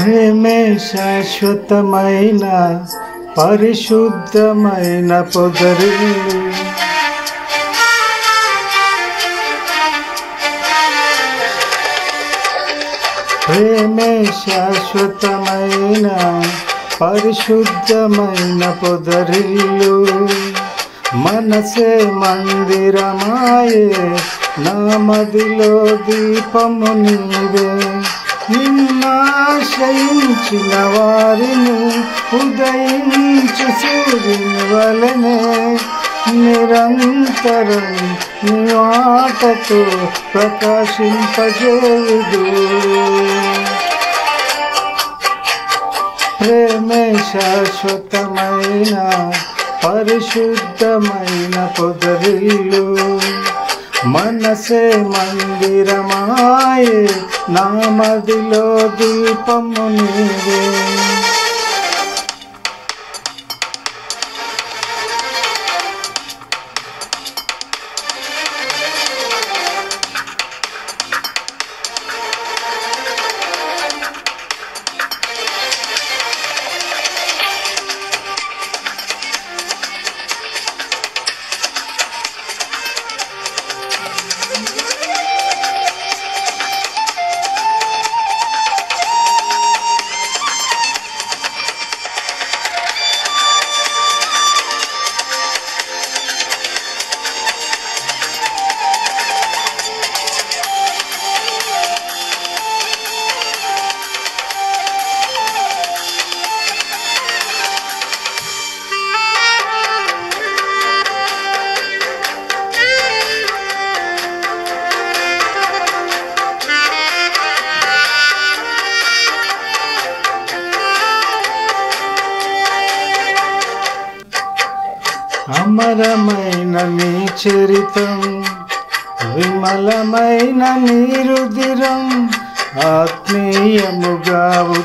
ప్రేమే శాశ్వతమైన పరిశుద్ధమైన పొదరిల్లు ప్రేమే శాశ్వతమైన పరిశుద్ధమైన పొదరిల్లు మనసే మందిరమాయే నా మదిలో దీపము నీవే నిన్నాశ్రయించిన వారిని ఉదయించు సూర్యుని వలనే నిరంతరం నీ ఆటతో ప్రకాశింపజేయుదు ప్రేమే శాశ్వతమైన పరిశుద్ధమైన పొదరిల్లు మనసే మందిరమాయే నా మదిలో దీపము నీవే అమరమైన నీ చరితం విమలమైన నీ రుదిరం ఆత్మీయముగా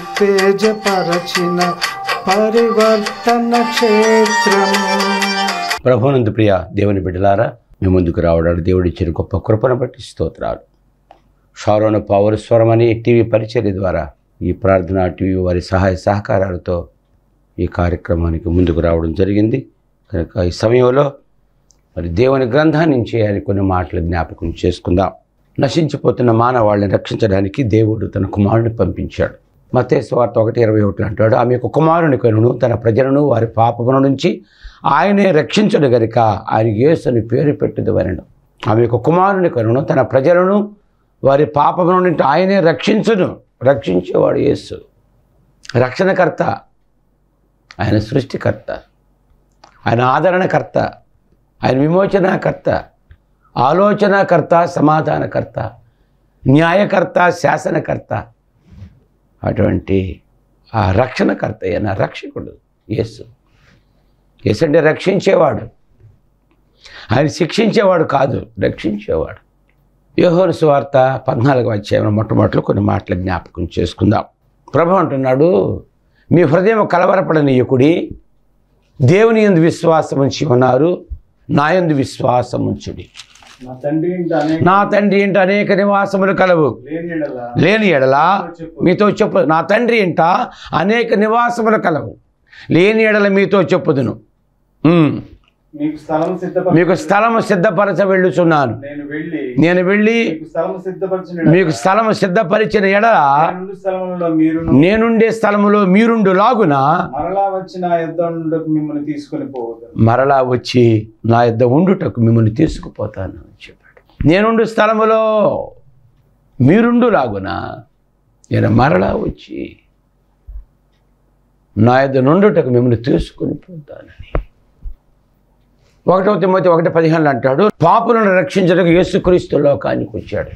ఉత్తేజపరచిన పరివర్తన క్షేత్రము ప్రభునందు ప్రియ దేవుని బిడ్డలారా మీ ముందుకు రావడానికి దేవుడు ఇచ్చిన గొప్ప కృపను బట్టి స్తోత్రాలు షారోన పవర్ స్వరం అనే టీవీ పరిచర్య ద్వారా ఈ ప్రార్థనా టీవీ వారి సహాయ సహకారాలతో ఈ కార్యక్రమానికి ముందుకు రావడం జరిగింది కనుక ఈ సమయంలో మరి దేవుని గ్రంథాన్ని నుంచి ఆయన కొన్ని మాటలు జ్ఞాపకం చేసుకుందాం నశించిపోతున్న మానవాళ్ళని రక్షించడానికి దేవుడు తన కుమారుని పంపించాడు మతే స్వార్థ ఒకటి ఇరవై ఒకటి అంటాడు ఆమె యొక్క కుమారుని కొనును తన ప్రజలను వారి పాపముల నుంచి ఆయనే రక్షించడు గనుక ఆయన యేసుని పేరు పెట్టుదు వరను ఆమె యొక్క కుమారుని కొనును తన ప్రజలను వారి పాపముల నుండి ఆయనే రక్షించును రక్షించేవాడు యేసు రక్షణకర్త ఆయన సృష్టికర్త ఆయన ఆదరణకర్త ఆయన విమోచనకర్త ఆలోచనకర్త సమాధానకర్త న్యాయకర్త శాసనకర్త అటువంటి ఆ రక్షణకర్త అయిన రక్షకుడు యేసు యేసు అంటే రక్షించేవాడు ఆయన శిక్షించేవాడు కాదు రక్షించేవాడు యోహోను సువార్త పద్నాలుగు అధ్యాయంలో మొట్టమొదటిలో కొన్ని మాటలు జ్ఞాపకం చేసుకుందాం ప్రభు అంటున్నాడు మీ హృదయం కలవరపడనీయకుడి దేవుని ఎందు విశ్వాసం ఉంచి ఉన్నారు నా యందు విశ్వాసం ఉంచుడి నా తండ్రి ఇంట అనేక నా తండ్రి ఇంట అనేక నివాసములు కలవు లేని ఎడల లేని ఎడల మీతో చెప్పు నా తండ్రి ఇంట అనేక నివాసములు కలవు లేని ఎడల మీతో చెప్పుదును ఉమ్. మీకు స్థలం సిద్ధపరచ మీకు స్థలము సిద్ధపరచ వెళ్ళుచున్నాను నేను వెళ్ళి నేను వెళ్ళి మీకు స్థలం సిద్ధపరచిన మీకు స్థలము సిద్ధపరిచిన ఎడల రెండు స్థలములలో మీరు నేనుండే స్థలములో మీరుండు లాగున మరలా వచ్చిన యుద్ధ నుండకు మిమ్మల్ని తీసుకొని పోవద్దు మరలా వచ్చి నా యొద్ద ఉండుటకు మిమ్మల్ని తీసుకుపోతాను అని చెప్పాడు నేనుండు స్థలములో మీరుండు లాగున నేను మరలా వచ్చి నా యొద్ద నుండుటకు మిమ్మల్ని తీసుకొని పోతానని ఒకటవ తిమ్మతి ఒకటి పదిహేనులు అంటాడు పాపులను రక్షించడానికి యేసుక్రీస్తు లోకానికి వచ్చాడు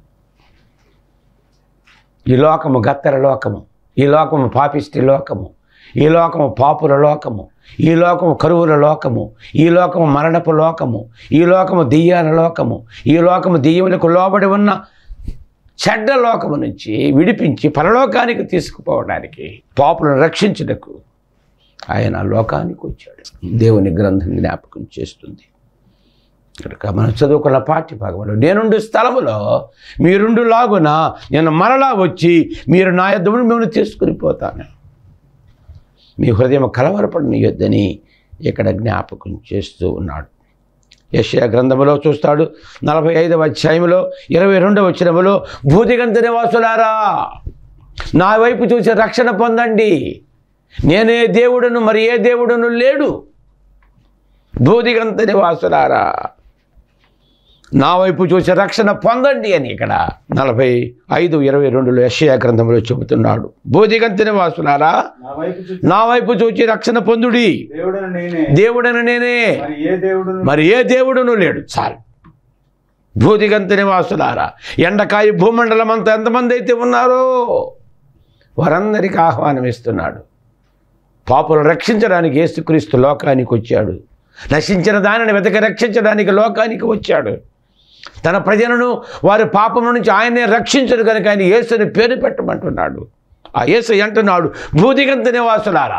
ఈ లోకము గత్తర లోకము ఈ లోకము పాపిష్టి లోకము ఈ లోకము పాపుల లోకము ఈ లోకము కరువుల లోకము ఈ లోకము మరణపు లోకము ఈ లోకము దెయ్యాల లోకము ఈ లోకము దెయ్యములకు లోబడి ఉన్న చెడ్డ లోకము నుంచి విడిపించి పరలోకానికి తీసుకుపోవడానికి పాపులను రక్షించుటకు ఆయన లోకానికి వచ్చాడు దేవుని గ్రంథం జ్ఞాపకం చేస్తుంది కనుక మనం చదువుకున్న పాఠ్య భాగంలో నేనుండు స్థలములో మీరుండు లాగున నేను మరలా వచ్చి మీరు నా యొద్ద ఉండి మిమ్మల్ని తీసుకుని పోతాను మీ హృదయం కలవరపడనియొద్దని ఇక్కడ జ్ఞాపకం చేస్తూ ఉన్నాడు యెషయా గ్రంథములో చూస్తాడు నలభై ఐదవ అధ్యాయంలో ఇరవై రెండవ వచనములో భూదిగంత నివాసులారా నా వైపు చూసి రక్షణ పొందండి నేనే దేవుడును మరి ఏ దేవుడును లేడు భూదిగంత నివాసులారా నా వైపు చూసి రక్షణ పొందండి అని ఇక్కడ నలభై ఐదు ఇరవై రెండులో యెషయా గ్రంథంలో చెబుతున్నాడు భూదిగంత నివాసులారా నా వైపు చూసి నా వైపు చూచి రక్షణ పొందుడి దేవుడని నేనే దేవుడని నేనే మరి ఏ దేవుడును మరి ఏ దేవుడును లేడు చాలు భూదిగంత నివాసులారా ఎండకాయ భూమండలం అంతా ఎంతమంది అయితే ఉన్నారో వారందరికీ ఆహ్వానం ఇస్తున్నాడు పాపులను రక్షించడానికి యేసుక్రీస్తు లోకానికి వచ్చాడు నశించిన దానిని వెతక రక్షించడానికి లోకానికి వచ్చాడు తన ప్రజలను వారి పాపం నుంచి ఆయనే రక్షించడు కనుక ఆయన యేసుని పేరు పెట్టమంటున్నాడు ఆ యేసు అంటున్నాడు భూదిగంత నివాసులారా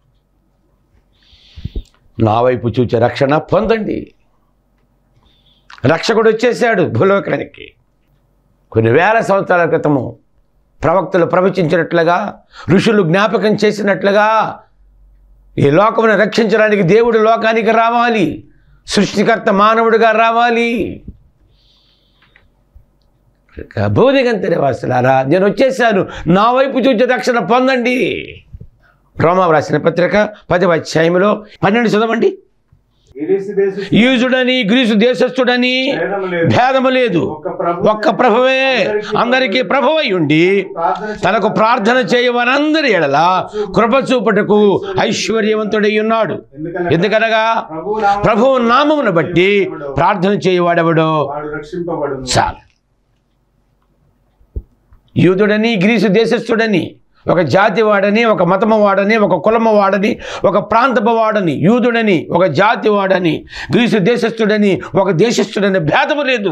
నా వైపు చూచే రక్షణ పొందండి రక్షకుడు వచ్చేసాడు భూలోకానికి కొన్ని వేల సంవత్సరాల క్రితము ప్రవక్తలు ప్రవచించినట్లుగా ఋషులు జ్ఞాపకం చేసినట్లుగా ఈ లోకమును రక్షించడానికి దేవుడు లోకానికి రావాలి సృష్టికర్త మానవుడిగా రావాలి భూదిగంత నివాసులారా నేను వచ్చేసాను నా వైపు చూచే రక్షణ పొందండి రోమా రాసిన పత్రిక పదవ అధ్యాయంలో పన్నెండు చదవండి గిరీసు దేశ యూజుడని గ్రీసు దేశస్థుడని భేదము లేదు భేదము లేదు ఒక్క ప్రభు ఒక్క ప్రభువే అందరికీ ప్రభువై ఉండి ప్రార్థన తనకు ప్రార్థన చేయవనందరి ఎడల కృప చూపుటకు ఐశ్వర్యవంతుడై ఉన్నాడు ఎందుకనగా ఎందుకనగా ప్రభు నామమున ప్రభువు నామమును బట్టి ప్రార్థన చేయవాడెవడో వాడు రక్షింపబడును చాలు యూదుడని గ్రీసు దేశస్థుడని ఒక జాతి వాడని ఒక మతము వాడని ఒక కులము వాడని ఒక ప్రాంతపు వాడని యూదుడని ఒక జాతి వాడని గ్రీసు దేశస్థుడని ఒక దేశస్థుడని భేదము లేదు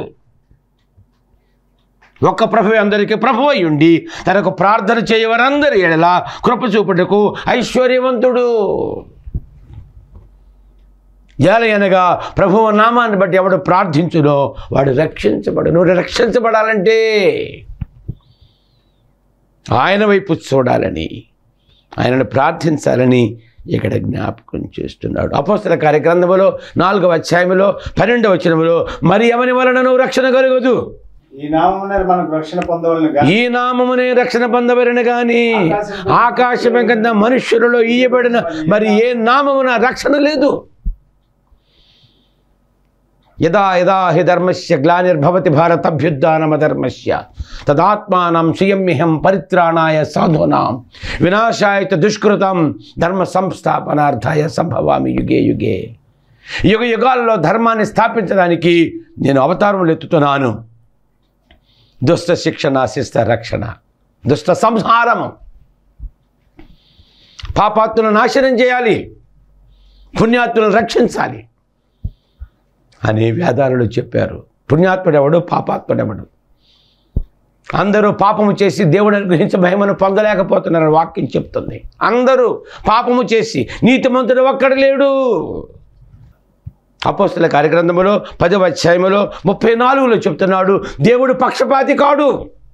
ఒక్క ప్రభు అందరికీ ప్రభు అయి ఉండి తనకు ప్రార్థన చేయవరందరి ఎడల కృప చూపుటకు ఐశ్వర్యవంతుడు ఏలయనగా ప్రభువు నామాన్ని బట్టి ఎవడు ప్రార్థించునో వాడు రక్షించబడు నువ్వు రక్షించబడాలంటే ఆయన వైపు చూడాలని ఆయనను ప్రార్థించాలని ఇక్కడ జ్ఞాపకం చేస్తున్నాడు అపోస్తల కార్యగ్రంథములో నాలుగవ అధ్యాయములో పన్నెండవ వచనములో మరి ఎవని వలన నువ్వు రక్షణ కలుగదు ఈ నామమున మనకు రక్షణ పొందవలను గాని ఈ నామమునే రక్షణ పొందబడిన గాని ఆకాశం కింద మనుష్యులలో ఇయ్యబడిన మరి ఏ నామమున రక్షణ లేదు యదా యదా హి ధర్మస్య గ్లానిర్భవతి భారతభ్యుద్ధానమధర్మస్య తదాత్మానం స్వయంహం పరిత్రాణాయ సాధూనాం వినాశాయ చ దుష్కృతం ధర్మ సంస్థాపనార్థాయ సంభవామి యుగే యుగే యుగ యుగాల్లో ధర్మాన్ని స్థాపించడానికి నేను అవతారం ఎత్తుతున్నాను దుష్ట శిక్షణ శిష్ట రక్షణ దుష్ట సంహారము పాపాత్తులను నాశనం చేయాలి పుణ్యాత్తులను రక్షించాలి అని వేదాలలో చెప్పారు పుణ్యాత్ముడెవడు పాపాత్ముడెవడు అందరూ పాపము చేసి దేవుడు అనుగ్రహించే మహిమను పొందలేకపోతున్నారని వాక్యం చెప్తుంది అందరూ పాపము చేసి నీతిమంతుడు ఒక్కడు లేడు అపోస్తుల కార్యగ్రంథములో పదవ అధ్యాయములో ముప్పై నాలుగులో చెప్తున్నాడు దేవుడు పక్షపాతి కాడు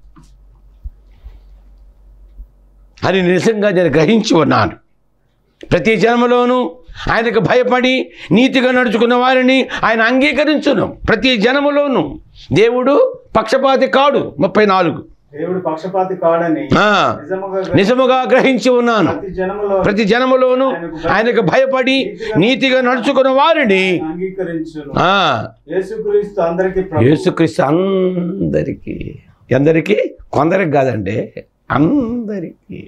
అని నిజంగా నేను గ్రహించి ఉన్నాను ప్రతి జన్మలోనూ ఆయనకు భయపడి నీతిగా నడుచుకున్న వారిని ఆయన అంగీకరించును ప్రతి జనములోనూ దేవుడు పక్షపాతి కాడు ముప్పై నాలుగు దేవుడు పక్షపాతి కాడని ఆ, నిజముగా నిజముగా గ్రహించి ఉన్నాను ప్రతి జనములో ప్రతి జనములోనూ ఆయనకు భయపడి నీతిగా నడుచుకున్న వారిని అంగీకరించును ఆ, యేసుక్రీస్తు అందరికీ ప్రభు యేసుక్రీస్తు అందరికీ అందరికీ కొందరికి కాదండి అందరికీ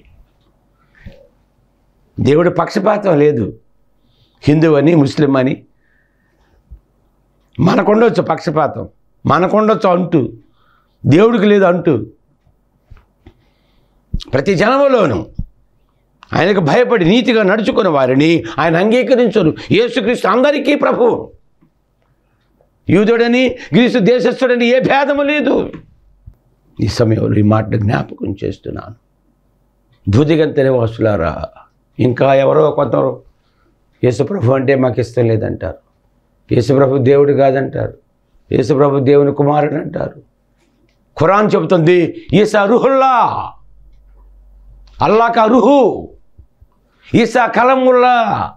దేవుడు పక్షపాతం లేదు హిందూ అని ముస్లిం అని మనకుండొచ్చు పక్షపాతం మనకుండొచ్చు అంటూ దేవుడికి లేదు అంటూ ప్రతి జనములోనూ ఆయనకు భయపడి నీతిగా నడుచుకున్న వారిని ఆయన అంగీకరించరు యేసుక్రీస్తు అందరికీ ప్రభు యూదుడని గ్రీసు దేశస్థుడని ఏ భేదము లేదు ఈ సమయంలో ఈ మాట జ్ఞాపకం చేస్తున్నాను భూదిగంతనే వాసులారా ఇంకా ఎవరో కొందరు యేసుప్రభు అంటే మాకు ఇష్టం లేదంటారు యేసుప్రభు దేవుడు కాదంటారు యేసుప్రభు దేవుని కుమారుడు అంటారు ఖురాన్ చెబుతుంది ఈసా రుహుల్లా అల్లా కా రుహు ఈసా కలముల్లా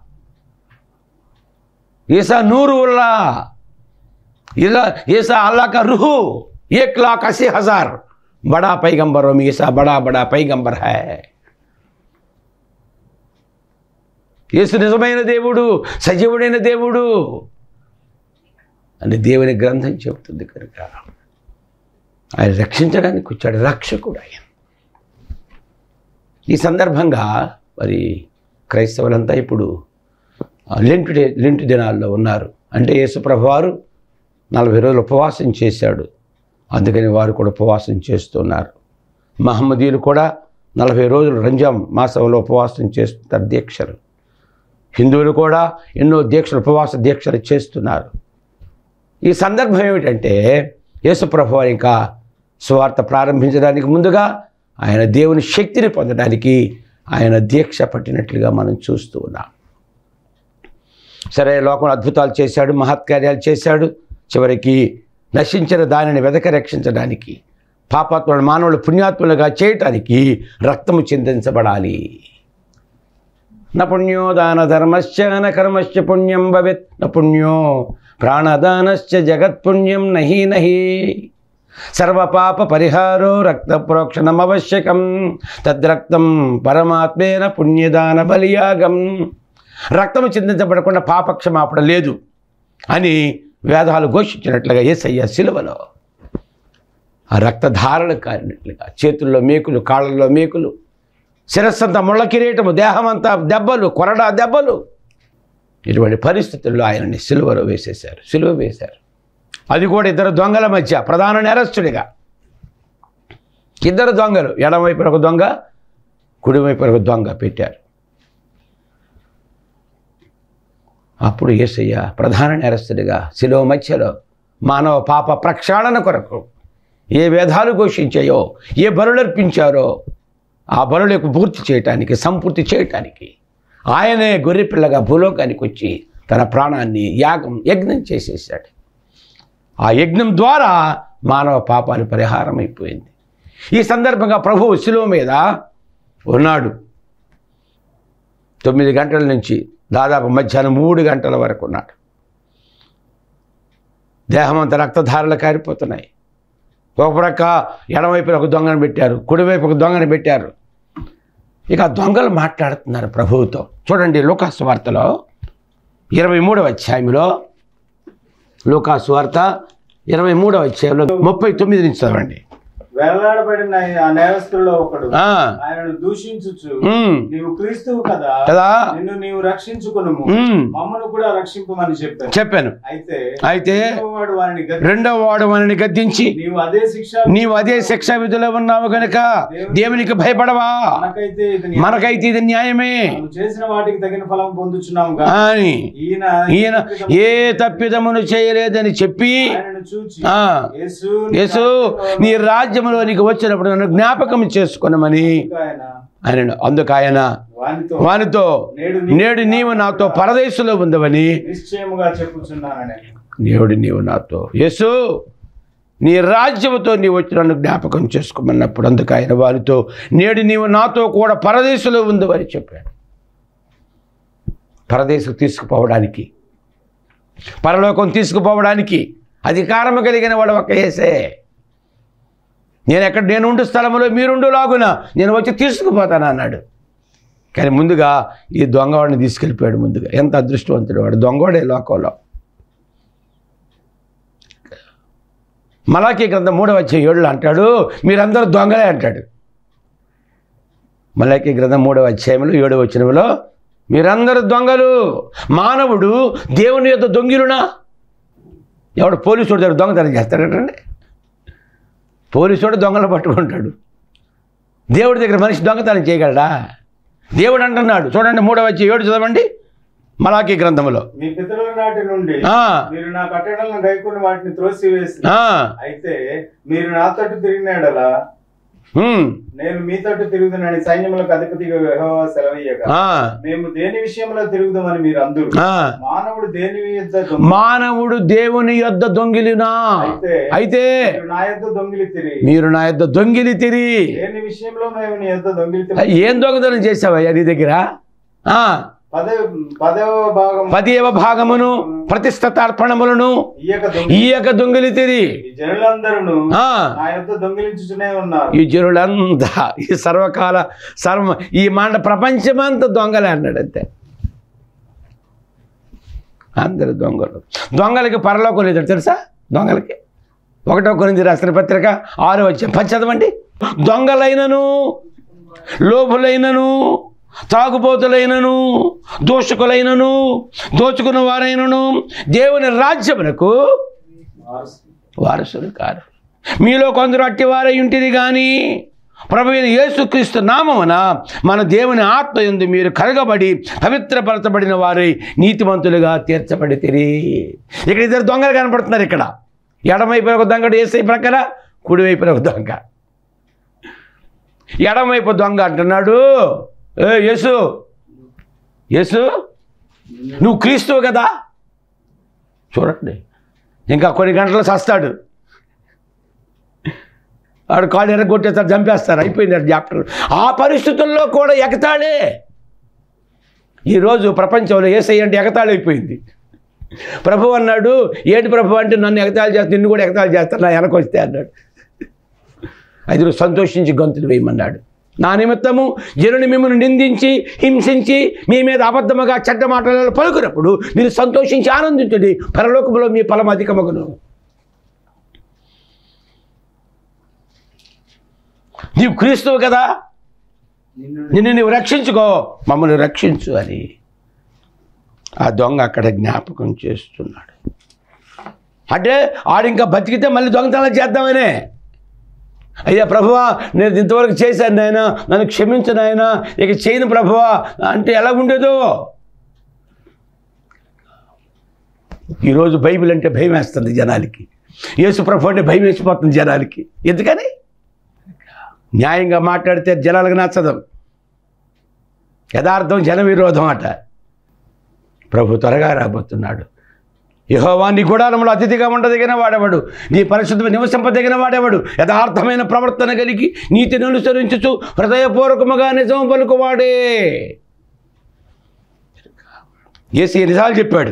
ఈసా నూరుల్లా ఇలా ఈసా అల్లా కా రుహు एक लाख अस्सी हजार बड़ा पैगंबरों में ऐसा बड़ा बड़ा पैगंबर है యేసు నిజమైన దేవుడు సజీవుడైన దేవుడు అని దేవుని గ్రంథం చెబుతుంది కనుక ఆయన రక్షించడానికి వచ్చాడు రక్షకుడు ఆయన ఈ సందర్భంగా మరి క్రైస్తవులంతా ఇప్పుడు ఆ, లెంటు డే- లెంటు దినాల్లో ఉన్నారు అంటే యేసుప్రభు వారు నలభై రోజులు ఉపవాసం చేశాడు అందుకని వారు కూడా ఉపవాసం చేస్తున్నారు మహమ్మదీయులు కూడా నలభై రోజులు రంజాం మాసంలో ఉపవాసం చేస్తున్నారు దీక్షలు హిందువులు కూడా ఎన్నో దీక్షలు ఉపవాస దీక్షలు చేస్తున్నారు ఈ సందర్భం ఏమిటంటే యేసుప్రభు వారు ఇంకా సువార్త ప్రారంభించడానికి ముందుగా ఆయన దేవుని శక్తిని పొందడానికి ఆయన దీక్ష పట్టినట్లుగా మనం చూస్తూ ఉన్నాం సరే లోకంలో అద్భుతాలు చేశాడు మహత్కార్యాలు చేశాడు చివరికి నశించిన దానిని వెదక రక్షించడానికి పాపాత్ముల మానవులు పుణ్యాత్ములుగా చేయటానికి రక్తము చిందించబడాలి న పుణ్యో దాన ధర్మశ్చ న కర్మశ్చ పుణ్యం భవేత్ న పుణ్యో ప్రాణదానశ్చ జగత్పుణ్యం నహి నహి సర్వపాప పరిహారో రక్త ప్రోక్షణం అవశ్యకం తద్రక్తం పరమాత్మేన పుణ్యదాన బలియాగం రక్తము చిందించబడకుండా పాపక్షమాపణ లేదు అని వేదాలు ఘోషించినట్లుగా ఏసయ్య సిలువలో ఆ రక్తధారలు కారినట్లుగా చేతుల్లో మేకులు కాళ్ళల్లో మేకులు శిరస్సంతా ముళ్ళ కిరీటము దేహమంతా దెబ్బలు కొరడా దెబ్బలు ఇటువంటి పరిస్థితుల్లో ఆయనని సిలువలో వేసేశారు సిలువ వేశారు అది కూడా ఇద్దరు దొంగల మధ్య ప్రధాన నేరస్తుడిగా ఇద్దరు దొంగలు ఎడమవైపున ఒక దొంగ కుడివైపున ఒక దొంగ పెట్టారు అప్పుడు యేసయ్య ప్రధాన నేరస్తుడిగా శిలువ మధ్యలో మానవ పాప ప్రక్షాళన కొరకు ఏ వేదాలు ఘోషించాయో ఏ బలులర్పించారో ఆ బలులకు పూర్తి చేయటానికి సంపూర్తి చేయటానికి ఆయనే గొర్రెపిల్లగా భూలోకానికి వచ్చి తన ప్రాణాన్ని యాగం యజ్ఞం చేసేసాడు ఆ యజ్ఞం ద్వారా మానవ పాపాలు పరిహారం అయిపోయింది ఈ సందర్భంగా ప్రభువు శిలువ మీద ఉన్నాడు తొమ్మిది గంటల నుంచి దాదాపు మధ్యాహ్నం మూడు గంటల వరకు ఉన్నాడు దేహమంతా రక్తధారలు కారిపోతున్నాయి ఒక ప్రక్క ఎడమవైపున ఒక దొంగను పెట్టారు కుడివైపు ఒక దొంగను పెట్టారు ఇక ఆ దొంగలు మాట్లాడుతున్నారు ప్రభువుతో చూడండి లూకాసు వార్తలో ఇరవై మూడవ అధ్యాయంలో లూకాసు వార్త ఇరవై మూడవ అధ్యాయంలో ముప్పై తొమ్మిది నుంచి చదవండి వేలాడబడిన ఆ నేరస్తుల్లో ఒకడు ఆ, ఆయనను దూషించుచు ఉమ్, నీవు క్రీస్తువు కదా కదా నిన్ను నీవు రక్షించుకును ఉమ్, మమ్మను కూడా రక్షింపమని చెప్పాను చెప్పాను అయితే అయితే వాడు వారిని గద్ది రెండవ వాడు మనని గద్దించి నీవు అదే శిక్ష నీవు అదే శిక్షా విధిలో ఉన్నావు గనుక దేవునికి భయపడవా మనకైతే ఇది నీ- మనకైతే ఇది న్యాయమే మనం చేసిన వాటికి తగిన ఫలం పొందుచున్నాము గా. అని ఈయన ఈయన ఏ తప్పిదమును చేయలేదని చెప్పి ఆయనను చూచి ఆ, యేసు యేసు నీ రాజ్యములోనికి వచ్చినప్పుడు నన్ను జ్ఞాపకం చేసుకున్నామని ఆయన ఆయన అందుకు ఆయన వానితో వానితో నేడు నేడు నీవు నాతో పరదేశంలో ఉందవని నిశ్చయముగా చెప్పుచున్నానని నేడు నీవు నాతో యేసు నీ రాజ్యముతో నీవు వచ్చి నన్ను జ్ఞాపకం చేసుకోమన్నప్పుడు అందుకు ఆయన వారితో నేడు నీవు నాతో కూడా పరదేశంలో ఉందవని చెప్పాడు పరదేశం తీసుకుపోవడానికి పరలోకం తీసుకుపోవడానికి అధికారం కలిగిన వాడు ఒక ఏసే నేను ఎక్కడ నేను ఉండు స్థలంలో మీరుండు లాగున నేను వచ్చి తీసుకుపోతాను అన్నాడు కానీ ముందుగా ఈ దొంగవాడిని తీసుకెళ్ళిపోయాడు ముందుగా ఎంత అదృష్టవంతుడు వాడు దొంగవాడే లోకంలో మలాకి గ్రంథం మూడవ వచ్చే ఏళ్ళు అంటాడు మీరందరూ దొంగలే అంటాడు మలాకి గ్రంథం మూడవ అధ్యాయంలో ఏడవ వచనంలో మీరందరూ దొంగలు మానవుడు దేవుని యొక్క దొంగిలునా ఎవడు పోలీసుడు దగ్గర దొంగతనం చేస్తాడటండి పోలీసుడు దొంగలు పట్టుకుంటాడు దేవుడి దగ్గర మనిషి దొంగతనం చేయగలడా దేవుడు అంటున్నాడు చూడండి మూడవ వచ్చి ఏడు చదవండి మలాకి గ్రంథంలో మీ పితరుల నాటి నుండి ఆ, మీరు నా కట్టడలను గైకుని వాటిని త్రోసివేసి ఆ, అయితే మీరు నా తట్టు తిరిగినాడలా హ్మ్. నేను మీతోటి తిరుగుతున్నాను సైన్యములకు అధిపతిగా యెహోవా సెలవయ్యగా ఆ, మేము దేని విషయంలో తిరుగుదామని మీరు అందరూ ఆ. మానవుడు దేని యొద్ద దొంగ- మానవుడు దేవుని యొద్ద దొంగిలినా అయితే అయితే మీరు నా యొద్ద దొంగిలి తిరిగి మీరు నా యొద్ద దొంగిలి తిరి దేని విషయంలో మేము నీ యొద్ద దొంగిలి తిరిగి ఏం దొంగతనం చేసావయ్యా నీ దగ్గర ఆ, పదే పదవ భాగం పదియవ భాగమును ప్రతిష్ఠతార్పణములను ఇయ్యక దొంగి ఈయక దొంగిలి తిరి ఈ జనులందరూ ఆ, నా యొద్ద దొంగిలించుచునే ఉన్నారు ఈ జనులంతా ఈ సర్వకాల సర్వ ఈ మండ ప్రపంచమంతా దొంగలే అన్నాడు అంతే అందరు దొంగలు దొంగలకి పరలోకం లేదు తెలుసా దొంగలకి ఒకటో కొరింది రాసిన పత్రిక ఆరో వచ్చే పది చదవండి దొంగలైనను లోపులైనను తాగుబోతులైనను దోషకులైనను దోచుకున్న వారైనను దేవుని రాజ్యమునకు వారసులు కారు మీలో కొందరు అట్టివారై ఉంటుంది కానీ ప్రభు అయిన యేసుక్రీస్తు నామమున మన దేవుని ఆత్మ ఎందు మీరు కరగబడి పవిత్రపరచబడిన వారై నీతిమంతులుగా తీర్చబడి తిరి ఇక్కడ ఇద్దరు దొంగలు కనపడుతున్నారు ఇక్కడ ఎడమవైపున ఒక దొంగడు ఏసై ప్రక్కన కుడివైపున ఒక దొంగ ఎడమవైపు దొంగ అంటున్నాడు ఏ యేసు యేసు నువ్వు క్రీస్తువు కదా చూడండి ఇంకా కొన్ని గంటలు చస్తాడు వాడు కాళ్ళు ఎరగొట్టేస్తారు చంపేస్తారు అయిపోయింది అది చాప్టర్ ఆ పరిస్థితుల్లో కూడా ఎగతాళే ఈరోజు ప్రపంచంలో ఏసై అంటే ఎగతాళి అయిపోయింది ప్రభు అన్నాడు ఏంటి ప్రభు అంటే నన్ను ఎగతాళి చేస్తే నిన్ను కూడా ఎగతాళి చేస్తాను నా వెనక వస్తే అన్నాడు అది నువ్వు సంతోషించి గొంతులు వేయమన్నాడు నా నిమిత్తము జనుని మిమ్మల్ని నిందించి హింసించి మీ మీద అబద్ధముగా చెడ్డ మాటలలో పలుకున్నప్పుడు మీరు సంతోషించి ఆనందించండి పరలోకములో మీ ఫలం అధికమగును నీవు క్రీస్తువు కదా నిన్ను నిన్ను నీవు రక్షించుకో మమ్మల్ని రక్షించు అని ఆ దొంగ అక్కడ జ్ఞాపకం చేస్తున్నాడు అంటే ఆడు ఇంకా బతికితే మళ్ళీ దొంగతనం చేద్దామనే అయ్యా ప్రభువా నేను ఇంతవరకు చేశాను నాయన నన్ను క్షమించు నాయన ఇక చేయను ప్రభువా అంటే ఎలా ఉండేదో ఈరోజు బైబిల్ అంటే భయం వేస్తుంది జనాలకి యేసు ప్రభు అంటే భయం వేసిపోతుంది జనాలకి ఎందుకని న్యాయంగా మాట్లాడితే జనాలకు నచ్చదు యథార్థం జన విరోధం అట ప్రభు త్వరగా రాబోతున్నాడు యహోవా నీ గుడారంలో అతిథిగా ఉండదగిన వాడేవాడు నీ పరిశుద్ధ నివసింపదగిన వాడేవాడు యథార్థమైన ప్రవర్తన కలిగి నీతిని అనుసరించుచు హృదయపూర్వకముగా నిజం పలుకువాడే ఏసీ నిజాలు చెప్పాడు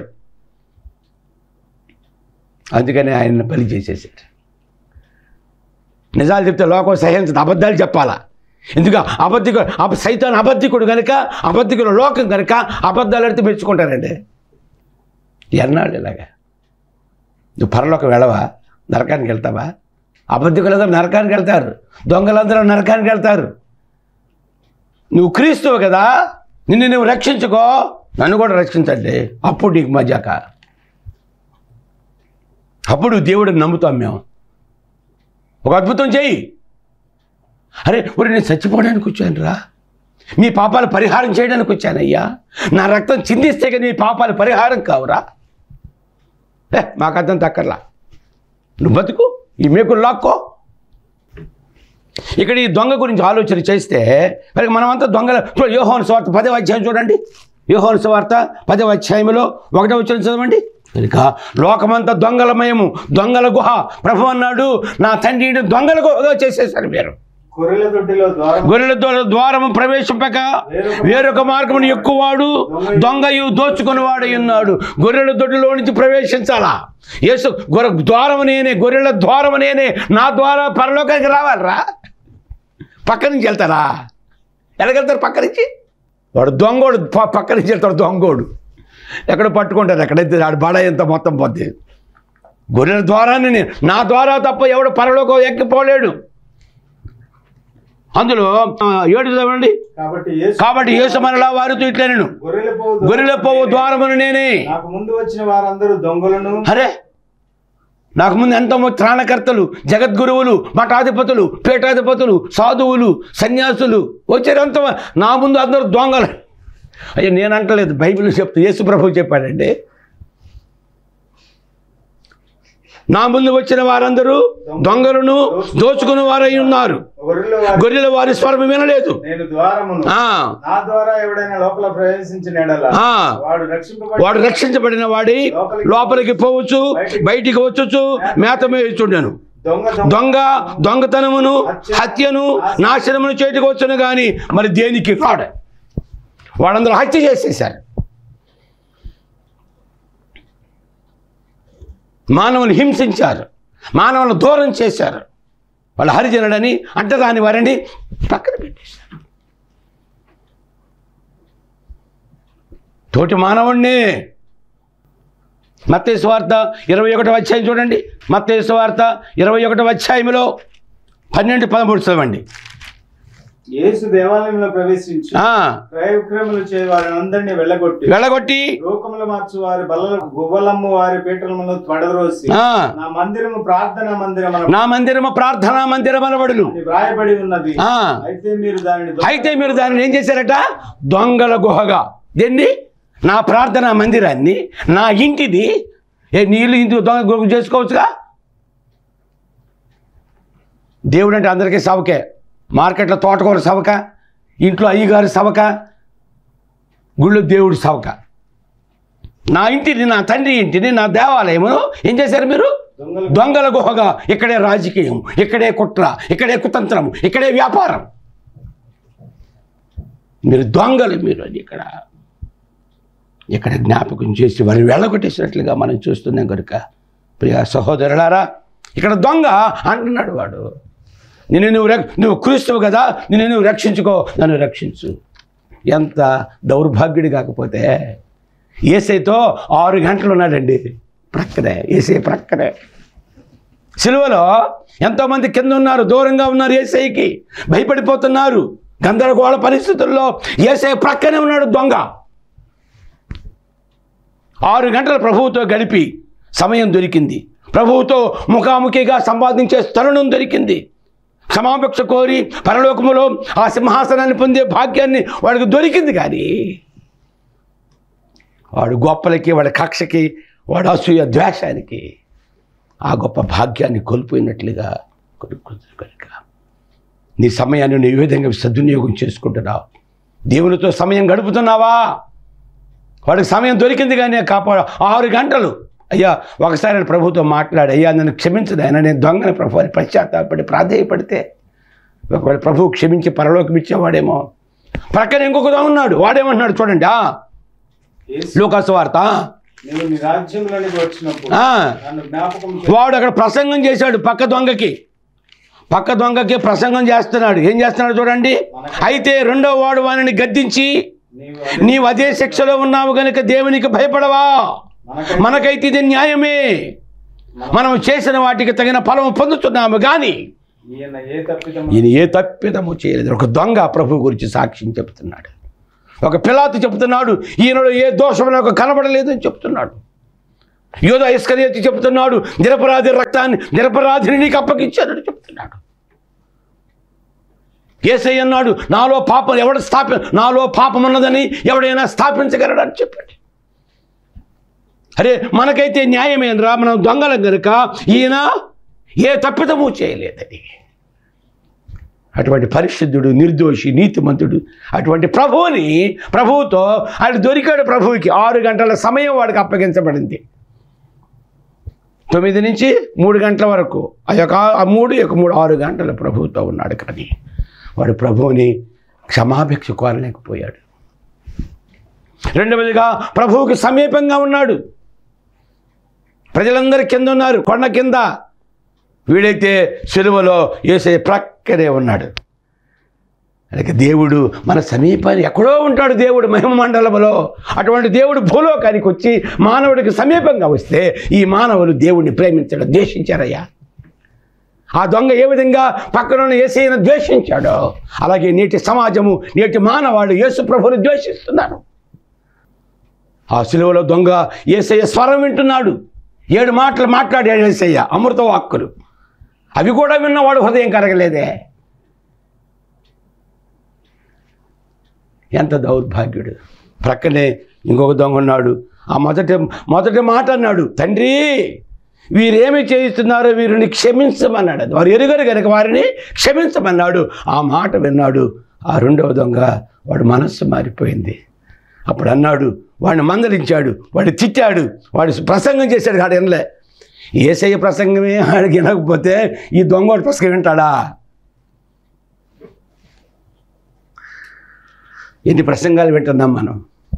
అందుకని ఆయన బలి చేసేసాడు నిజాలు చెప్తే లోకం సహించదు అబద్ధాలు చెప్పాలా ఎందుకు అబద్ధికు అబ సైతాన్ అబద్ధికుడు కనుక అబద్ధికుడు లోకం కనుక అబద్ధాలు అడితే మెచ్చుకుంటారండి ఎన్నాళ్ళు ఇలాగా నువ్వు పరలోకం వెళ్ళవా నరకానికి వెళ్తావా అబద్ధికులందరూ నరకానికి వెళ్తారు దొంగలందరూ నరకానికి వెళ్తారు నువ్వు క్రీస్తువు కదా నిన్ను నువ్వు రక్షించుకో నన్ను కూడా రక్షించండి అప్పుడు నీకు మజాక అప్పుడు దేవుడిని నమ్ముతాం మేము ఒక అద్భుతం చెయ్యి అరే ఒరే నేను చచ్చిపోవడానికి వచ్చాను రా మీ పాపాలు పరిహారం చేయడానికి వచ్చానయ్యా నా రక్తం చిందిస్తే కానీ మీ పాపాలు పరిహారం కావురా ఏ మాకు అర్థం తక్కర్లా నువ్వు బతుకు ఈ మేకులు లాక్కో ఇక్కడ ఈ దొంగ గురించి ఆలోచన చేస్తే మరి మనమంతా దొంగల చూడు యోహోన్ స్వార్థ పదవ అధ్యాయం చూడండి యోహోన్ స్వార్థ పదవ అధ్యాయంలో ఒకటో వచ్చిన చదవండి కనుక లోకమంతా దొంగలమయము దొంగల గుహ ప్రభు అన్నాడు నా తండ్రిని దొంగల గుహగా చేసేసారు మీరు గొర్రెల దొడ్డిలో ద్వారం గొర్రెల ద్వా- ద్వారము ప్రవేశింపక వేరొక మార్గమును ఎక్కువాడు దొంగయు దోచుకునివాడు ఉన్నాడు గొర్రెల దొడ్డిలో నుంచి ప్రవేశించాలా యేసు గొర్రె ద్వారము నేనే గొర్రెల ద్వారము నేనే నా ద్వారా పరలోకానికి రావాలరా పక్క నుంచి వెళ్తారా ఎలాగెళ్తారు పక్క నుంచి వాడు దొంగోడు ప- పక్క నుంచి వెళ్తాడు దొంగోడు ఎక్కడ పట్టుకుంటారు ఎక్కడైతే ఆడు బడ ఎంత మొత్తం పోతే గొర్రెల ద్వారాన్ని నేను నా ద్వారా తప్ప ఎవడు పరలోకం ఎక్కిపోలేడు అందులో ఆ, ఏడు చదవండి కాబట్టి యేసు కాబట్టి యేసు మనలా వారితో ఇట్లా నేను గొర్రెల పోవు గొర్రెల పోవు ద్వారమును నేనే నాకు ముందు వచ్చిన వారందరూ దొంగలను అరే నాకు ముందు ఎంతో మంది త్రాణకర్తలు జగద్గురువులు మఠాధిపతులు పీఠాధిపతులు సాధువులు సన్యాసులు వచ్చారంత నా ముందు అందరూ దొంగలు అయ్యో నేను అంటలేదు బైబిల్ చెప్తూ యేసు ప్రభు చెప్పాడండి నా ముందు వచ్చిన వారందరూ దొంగలను దోచుకుని వారై ఉన్నారు గొర్రెల వారి గొర్రెల వారి స్వరం వినలేదు నేను ద్వారమును ఆ, నా ద్వారా ఎవడైనా లోపల ప్రవేశించిన ఎడల ఆ. వాడు రక్షింపబడి వాడు రక్షించబడిన వాడి లోపలికి పోవచ్చు బయటికి వచ్చుచు మేత మేయుచుండెను దొంగ దొంగ దొంగ దొంగతనమును హత్యను నాశనమును చేయటకు వచ్చును కానీ మరి దేనికి రాడు వాళ్ళందరూ హత్య చేసేశారు మానవులు హింసించారు మానవులు దూరం చేశారు వాళ్ళు హరిజనుడని అంటదాని వారిని పక్కన పెట్టేశారు తోటి మానవుణ్ణే మత్తయి వార్త ఇరవై ఒకటో అధ్యాయం చూడండి మత్తయి వార్త ఇరవై ఒకటో అధ్యాయంలో పన్నెండు పదమూడు చదవండి యేసు దేవాలయంలో ప్రవేశించి ఆ, క్రయ విక్రయములు చే వారిని అందరినీ వెళ్ళగొట్టి వెళ్ళగొట్టి లోకములు మార్చు వారి బల్ల గువ్వలమ్ము వారి పీటలమును పడద్రోసి ఆ, నా మందిరము ప్రార్థన మందిరం నా మందిరము ప్రార్థనా మందిరం అనబడును అని వ్రాయబడి ఉన్నది ఆ, అయితే మీరు దానిని దొంగ- అయితే మీరు దానిని ఏం చేశారట దొంగల గుహగా దేన్ని నా ప్రార్థనా మందిరాన్ని నా ఇంటిది ఏ నీళ్ళు ఇంటి దొంగ గుహ చేసుకోవచ్చుగా దేవుడు అంటే అందరికీ సవకే మార్కెట్లో తోటకూర సవక ఇంట్లో అయ్యగారి సవక గుళ్ళో దేవుడి సవక నా ఇంటిని నా తండ్రి ఇంటిని నా దేవాలయమును ఏం చేశారు మీరు దొంగలు దొంగల గుహగా ఇక్కడే రాజకీయం ఇక్కడే కుట్ర ఇక్కడే కుతంత్రం ఇక్కడే వ్యాపారం మీరు దొంగలు మీరు అది ఇక్కడ ఇక్కడ జ్ఞాపకం చేసి వారిని వెళ్ళగొట్టేసినట్లుగా మనం చూస్తున్నాం కనుక ప్రియ సహోదరులారా ఇక్కడ దొంగ అంటున్నాడు వాడు నేను నువ్వు రక్- నువ్వు క్రీస్తువు కదా నేను నువ్వు రక్షించుకో నన్ను రక్షించు ఎంత దౌర్భాగ్యుడి కాకపోతే ఏసైతో ఆరు గంటలు ఉన్నాడండి ప్రక్కనే ఏసై ప్రక్కనే సిలువలో ఎంతోమంది కింద ఉన్నారు దూరంగా ఉన్నారు ఏసైకి భయపడిపోతున్నారు గందరగోళ పరిస్థితుల్లో ఏసై ప్రక్కనే ఉన్నాడు దొంగ ఆరు గంటల ప్రభువుతో గడిపి సమయం దొరికింది ప్రభువుతో ముఖాముఖిగా సంపాదించే తరుణం దొరికింది క్షమాపక్ష కోరి పరలోకములో ఆ సింహాసనాన్ని పొందే భాగ్యాన్ని వాడికి దొరికింది కానీ వాడు గొప్పలకి వాడి కక్షకి వాడు అసూయ ద్వేషానికి ఆ గొప్ప భాగ్యాన్ని కోల్పోయినట్లుగా కొనుక్కుంది కనుక నీ సమయాన్ని నువ్వు ఏ విధంగా సద్వినియోగం చేసుకుంటున్నావు దేవునితో సమయం గడుపుతున్నావా వాడికి సమయం దొరికింది కానీ కాపాడు ఆరు గంటలు అయ్యా ఒకసారి ఆయన ప్రభుతో మాట్లాడి అయ్యా నన్ను క్షమించదు ఆయన నేను దొంగని ప్రభు అని పశ్చాత్తాపడి ప్రాధేయపడితే ఒకవేళ ప్రభువు క్షమించి పరలోకం ఇచ్చేవాడేమో ప్రక్కన ఇంకొక దొంగ ఉన్నాడు వాడేమంటున్నాడు చూడండి ఆ యేసు, లూకాసు వార్త నేను నీ రాజ్యంలోనికి వచ్చినప్పుడు ఆ, నన్ను జ్ఞాపకం చే- వాడు అక్కడ ప్రసంగం చేశాడు పక్క దొంగకి పక్క దొంగకి ప్రసంగం చేస్తున్నాడు ఏం చేస్తున్నాడు చూడండి అయితే రెండో వాడు వానిని గద్దించి నీవు నీవు అదే శిక్షలో ఉన్నావు గనుక దేవునికి భయపడవా మనకై మనకైతే ఇది న్యాయమే మనం చేసిన వాటికి తగిన ఫలం పొందుతున్నాము కానీ ఈయన ఏ తప్పిదము ఈయన ఏ తప్పిదము చేయలేదు ఒక దొంగ ప్రభు గురించి సాక్ష్యం చెప్తున్నాడు ఒక పిలాతు చెప్తున్నాడు ఈయనలో ఏ దోషం నాకు కనబడలేదని చెప్తున్నాడు యోధ ఇస్కరియతి చెప్తున్నాడు నిరపరాధి రక్తాన్ని నిరపరాధిని నీకు అప్పగించానని చెప్తున్నాడు ఏసై అన్నాడు నాలో పాపం ఎవడు స్థాపి నాలో పాపం ఉన్నదని ఎవడైనా స్థాపించగలడని చెప్పాడు అరే మనకైతే న్యాయమేనరా మనం దొంగలం గనుక ఈయన ఏ తప్పిదము చేయలేదని అటువంటి పరిశుద్ధుడు నిర్దోషి నీతిమంతుడు అటువంటి ప్రభువుని ప్రభువుతో ఆయన దొరికాడు ప్రభువుకి ఆరు గంటల సమయం వాడికి అప్పగించబడింది తొమ్మిది నుంచి మూడు గంటల వరకు ఆ యొక్క ఆ మూడు ఈ యొక్క మూడు ఆరు గంటల ప్రభువుతో ఉన్నాడు కానీ వాడు ప్రభువుని క్షమాభిక్ష కోరలేకపోయాడు రెండవదిగా ప్రభువుకి సమీపంగా ఉన్నాడు ప్రజలందరూ కింద ఉన్నారు కొండ కింద వీడైతే సెలువలో వేసే ప్రక్కనే ఉన్నాడు అలాగే దేవుడు మన సమీపాన్ని ఎక్కడో ఉంటాడు దేవుడు మహిమ మండలంలో అటువంటి దేవుడు భూలోకానికి వచ్చి మానవుడికి సమీపంగా వస్తే ఈ మానవులు దేవుడిని ప్రేమించడం ద్వేషించారయ్యా ఆ దొంగ ఏ విధంగా పక్కన ఏసైనా ద్వేషించాడో అలాగే నేటి సమాజము నేటి మానవాడు యేసు ప్రభుని ద్వేషిస్తున్నారు ఆ సిలువలో దొంగ ఏసయ్య స్వరం వింటున్నాడు ఏడు మాటలు మాట్లాడాడు ఏసయ్య అమృత వాక్కులు అవి కూడా విన్నవాడు హృదయం కరగలేదే ఎంత దౌర్భాగ్యుడు ప్రక్కనే ఇంకొక దొంగ ఉన్నాడు ఆ మొదటి మొదటి మాట అన్నాడు తండ్రి వీరేమి చేయిస్తున్నారో వీరిని క్షమించమన్నాడు వారు ఎరుగరు కనుక వారిని క్షమించమన్నాడు ఆ మాట విన్నాడు ఆ రెండవ దొంగ వాడు మనస్సు మారిపోయింది అప్పుడు అన్నాడు వాడిని మందలించాడు వాడు తిట్టాడు వాడు ప్రసంగం చేశాడు కాడు వినలే ఏసయ్య ప్రసంగమే ఆడికి వినకపోతే ఈ దొంగోడి ప్రసంగం వింటాడా ఎన్ని ప్రసంగాలు వింటున్నాం మనం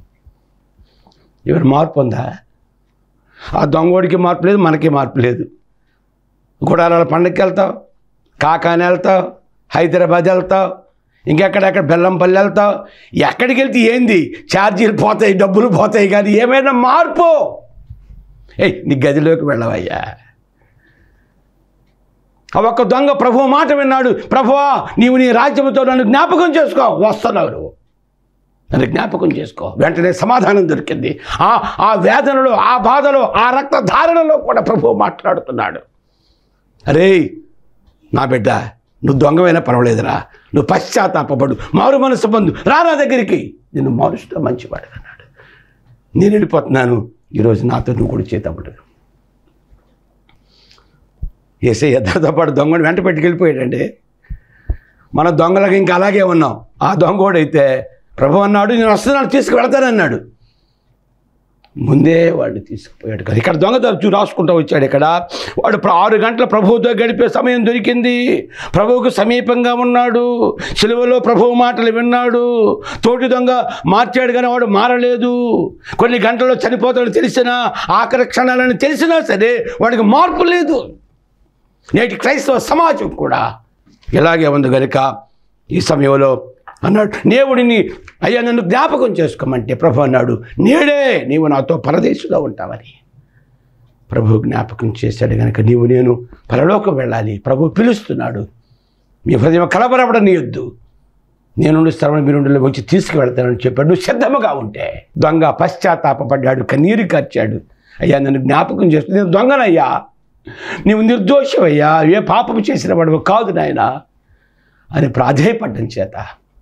ఎవరు మార్పు ఉందా ఆ దొంగోడికి మార్పు లేదు మనకి మార్పు లేదు గుడారాల పండగకి వెళ్తావు కాకాని వెళ్తావు హైదరాబాద్ వెళ్తావు ఇంకెక్కడెక్కడ బెల్లంపల్లి వెళ్తావు ఎక్కడికి వెళ్తే ఏంది ఛార్జీలు పోతాయి డబ్బులు పోతాయి కానీ ఏమైనా మార్పు ఏయ్ నీ గదిలోకి వెళ్ళవయ్యా ఆ ఒక్క దొంగ ప్రభు మాట విన్నాడు ప్రభువా నీవు నీ రాజ్యంతో నన్ను జ్ఞాపకం చేసుకో వస్తున్నావు నువ్వు నన్ను జ్ఞాపకం చేసుకో వెంటనే సమాధానం దొరికింది ఆ ఆ వేదనలో ఆ బాధలో ఆ రక్తధారణలో కూడా ప్రభువు మాట్లాడుతున్నాడు అరే నా బిడ్డ నువ్వు దొంగమైనా పర్వాలేదురా నువ్వు పశ్చాత్తాపడు మారు మనసు పొందు రా నా దగ్గరికి నేను మారుస్తూ మంచివాడు అన్నాడు నేను వెళ్ళిపోతున్నాను ఈరోజు నాతో నువ్వు కూడా చేతపడు ఏసే యథార్థ పాటు దొంగని వెంట పెట్టుకెళ్ళిపోయాడండి మన దొంగలకు ఇంకా అలాగే ఉన్నాం ఆ దొంగోడైతే ప్రభు అన్నాడు నేను వస్తున్నాను తీసుకువెళ్తానన్నాడు ముందే వాడిని తీసుకుపోయాడు కదా ఇక్కడ దొంగ తరచు రాసుకుంటూ వచ్చాడు ఇక్కడ వాడు ప్ర- ఆరు గంటల ప్రభువుతో గడిపే సమయం దొరికింది ప్రభువుకు సమీపంగా ఉన్నాడు సిలువలో ప్రభువు మాటలు విన్నాడు తోటి దొంగ మార్చాడు కానీ వాడు మారలేదు కొన్ని గంటల్లో చనిపోతాడు తెలిసినా ఆఖరి క్షణాలని తెలిసినా సరే వాడికి మార్పు లేదు నేటి క్రైస్తవ సమాజం కూడా ఇలాగే ఉంది కనుక ఈ సమయంలో అన్నాడు దేవుడిని అయ్యా నన్ను జ్ఞాపకం చేసుకోమంటే ప్రభు అన్నాడు నేడే నీవు నాతో పరదేశంలో ఉంటావని ప్రభు జ్ఞాపకం చేశాడు కనుక నీవు నేను పరలోకం వెళ్ళాలి ప్రభు పిలుస్తున్నాడు మీ హృదయం కలబరపడనీయొద్దు నేను స్థలం మీరు వచ్చి తీసుకువెళ్తానని చెప్పాడు నువ్వు సిద్ధముగా ఉంటే దొంగ పశ్చాత్తాపడ్డాడు కన్నీరు కార్చాడు అయ్యా నన్ను జ్ఞాపకం చేస్తూ నేను దొంగనయ్యా నీవు నిర్దోషమయ్యా ఏ పాపం చేసిన వాడు కాదు నాయన అని ప్రాధేయపడ్డం చేత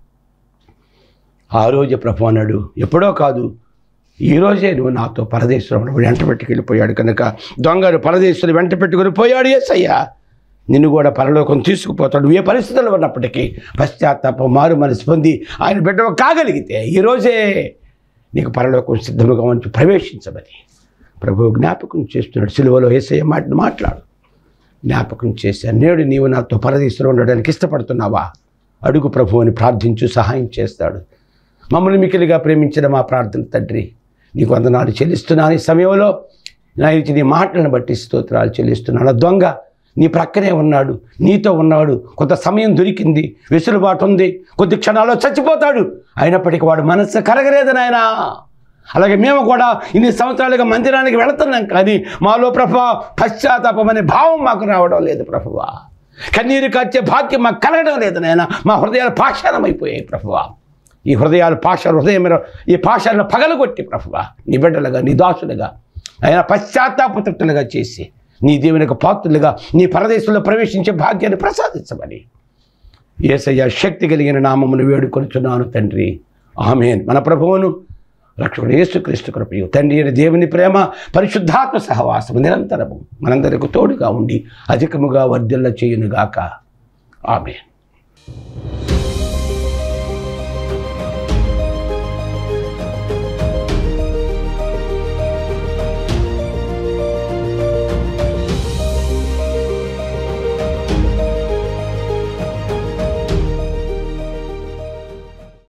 ఆ రోజు ప్రభు అన్నాడు ఎప్పుడో కాదు ఈ రోజే నువ్వు నాతో పరదేశంలో వెంట పెట్టుకెళ్ళిపోయాడు కనుక దొంగను పరదేశంలో వెంట పెట్టుకుని పోయాడు ఎస్ అయ్యా నిన్ను కూడా పరలోకం తీసుకుపోతాడు ఏ పరిస్థితుల్లో ఉన్నప్పటికీ పశ్చాత్తాపం మారు మనసు పొంది ఆయన బిడ్డ కాగలిగితే ఈరోజే నీకు పరలోకం సిద్ధముగా ఉంచి ప్రవేశించమని ప్రభు జ్ఞాపకం చేస్తున్నాడు సిలువలో ఏసయ్య మాట మాట్లాడు జ్ఞాపకం చేశాను నేడు నీవు నాతో పరదేశంలో ఉండడానికి ఇష్టపడుతున్నావా అడుగు ప్రభు అని ప్రార్థించు సహాయం చేస్తాడు మమ్మల్ని మికిలిగా ప్రేమించిన మా ప్రార్థన తండ్రి నీకు వందనాలు చెల్లిస్తున్నాను ఈ సమయంలో నా ఇచ్చి నీ మాటలను బట్టి స్తోత్రాలు చెల్లిస్తున్నాను ఆ దొంగ నీ ప్రక్కనే ఉన్నాడు నీతో ఉన్నాడు కొంత సమయం దొరికింది వెసులుబాటు ఉంది కొద్ది క్షణాల్లో చచ్చిపోతాడు అయినప్పటికీ వాడు మనస్సు కరగలేదు నాయనా అలాగే మేము కూడా ఇన్ని సంవత్సరాలుగా మందిరానికి వెళుతున్నాం కానీ మాలో ప్రభు పశ్చాత్తాపం అనే భావం మాకు రావడం లేదు ప్రభువా కన్నీరు కార్చే భాగ్యం మాకు కలగడం లేదు నాయన మా హృదయాలు పాషాణమైపోయాయి ప్రభువా ఈ హృదయాలు పాష హృదయం ఈ పాషాలను పగలగొట్టి ప్రభువా నీ బిడ్డలుగా నీ దాసులుగా ఆయన పశ్చాత్తాపతులుగా చేసి నీ దేవునికి పాత్రులుగా నీ పరదేశంలో ప్రవేశించే భాగ్యాన్ని ప్రసాదించమని ఏసయ్య శక్తి కలిగిన నామమును వేడుకొనుచున్నాను తండ్రి ఆమెన్ మన ప్రభువును రక్షకుడు యేసుక్రీస్తు కృపయు తండ్రి అయిన దేవుని ప్రేమ పరిశుద్ధాత్మ సహవాసము నిరంతరము మనందరికి తోడుగా ఉండి అధికముగా వర్ధిల్ల చేయునుగాక ఆమెన్